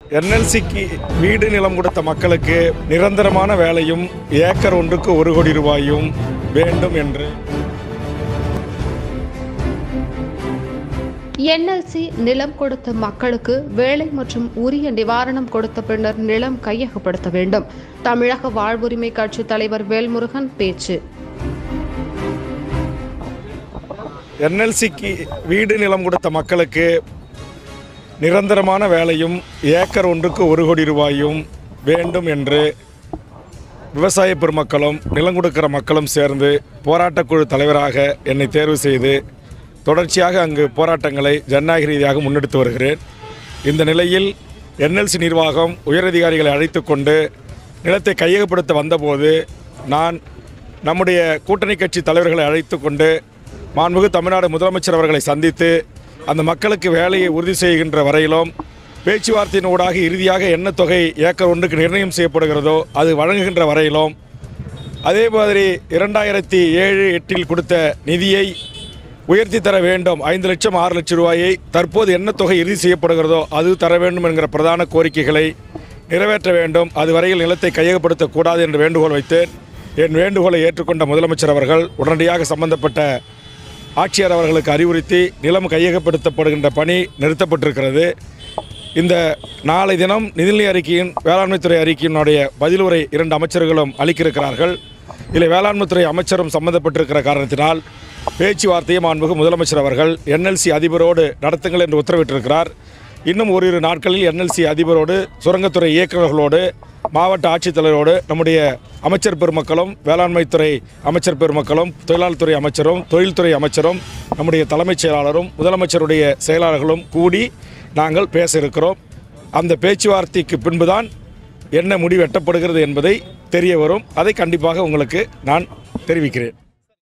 என்எல்சிக்கு வீடு நிலம் கொடுத்த மக்களுக்கு நிரந்தரமான வேலையும் ஏக்கர் ஒன்றுக்கு ஒரு கோடி ரூபாயும் வேண்டும் என்று என்எல்சி நிலம் கொடுத்த மக்களுக்கு வேலை மற்றும் உரிய நிவாரணம் கொடுத்த பின்னர் நிலம் கையகப்படுத்த வேண்டும் தமிழக வாழ்வுரிமை கட்சி தலைவர் வேல்முருகன் பேச்சு என்எல்சிக்கு வீடு நிலம் கொடுத்த மக்களுக்கு நிரந்தரமான வேலையும் ஏக்கர் ஒன்றுக்கு ஒரு கோடி ரூபாயும் வேண்டும் என்று விவசாய பெருமக்களும் நிலம் கொடுக்கிற மக்களும் சேர்ந்து போராட்டக்குழு தலைவராக என்னை தேர்வு செய்து தொடர்ச்சியாக அங்கு போராட்டங்களை ஜனநாயக ரீதியாக முன்னெடுத்து வருகிறேன் இந்த நிலையில் என்எல்சி நிர்வாகம் உயரதிகாரிகளை அழைத்து கொண்டு நிலத்தை கையகப்படுத்த வந்தபோது நான் நம்முடைய கூட்டணி கட்சி தலைவர்களை அழைத்து கொண்டு மாண்புமிகு தமிழ்நாடு முதலமைச்சர் அவர்களை சந்தித்து அந்த மக்களுக்கு வேலையை உறுதி செய்கின்ற வரையிலும் பேச்சுவார்த்தையின் ஊடாக இறுதியாக என்ன தொகை ஏக்கர் ஒன்றுக்கு நிர்ணயம் செய்யப்படுகிறதோ அது வழங்குகின்ற வரையிலும் அதே மாதிரி இரண்டாயிரத்தி ஏழு எட்டில் கொடுத்த நிதியை உயர்த்தி தர வேண்டும் ஐந்து லட்சம் ஆறு லட்சம் ரூபாயை தற்போது என்ன தொகை இறுதி செய்யப்படுகிறதோ அது தர வேண்டும் என்கிற பிரதான கோரிக்கைகளை நிறைவேற்ற வேண்டும் அதுவரையில் நிலத்தை கையகப்படுத்தக்கூடாது என்று வேண்டுகோள் வைத்தேன் என் வேண்டுகோளை ஏற்றுக்கொண்ட முதலமைச்சர் அவர்கள் உடனடியாக சம்பந்தப்பட்ட ஆட்சியர் அவர்களுக்கு அறிவுறுத்தி நிலம் கையகப்படுத்தப்படுகின்ற பணி நிறுத்தப்பட்டிருக்கிறது இந்த நாளை தினம் நிதிநிலை அறிக்கையின் வேளாண்மைத்துறை அறிக்கையினுடைய பதிலுரை இரண்டு அமைச்சர்களும் அளிக்கிருக்கிறார்கள் இதில் வேளாண்மைத்துறை அமைச்சரும் சம்பந்தப்பட்டிருக்கிற காரணத்தினால் பேச்சுவார்த்தையை மாண்புகு முதலமைச்சர் அவர்கள் என்எல்சி அதிபரோடு நடத்துங்கள் என்று உத்தரவிட்டிருக்கிறார் இன்னும் ஓரிரு நாட்களில் என்எல்சி அதிபரோடு சுரங்கத்துறை இயக்குநர்களோடு மாவட்ட ஆட்சித்தலைவரோடு நம்முடைய அமைச்சர் பெருமக்களும் வேளாண்மைத்துறை அமைச்சர் பெருமக்களும் தொழிலாளர்துறை அமைச்சரும் தொழில்துறை அமைச்சரும் நம்முடைய தலைமைச் செயலாளரும் முதலமைச்சருடைய செயலாளர்களும் கூடி நாங்கள் பேச இருக்கிறோம் அந்த பேச்சுவார்த்தைக்கு பின்புதான் என்ன முடிவு எட்டப்படுகிறது என்பதை தெரிய வரும் அதை கண்டிப்பாக உங்களுக்கு நான் தெரிவிக்கிறேன்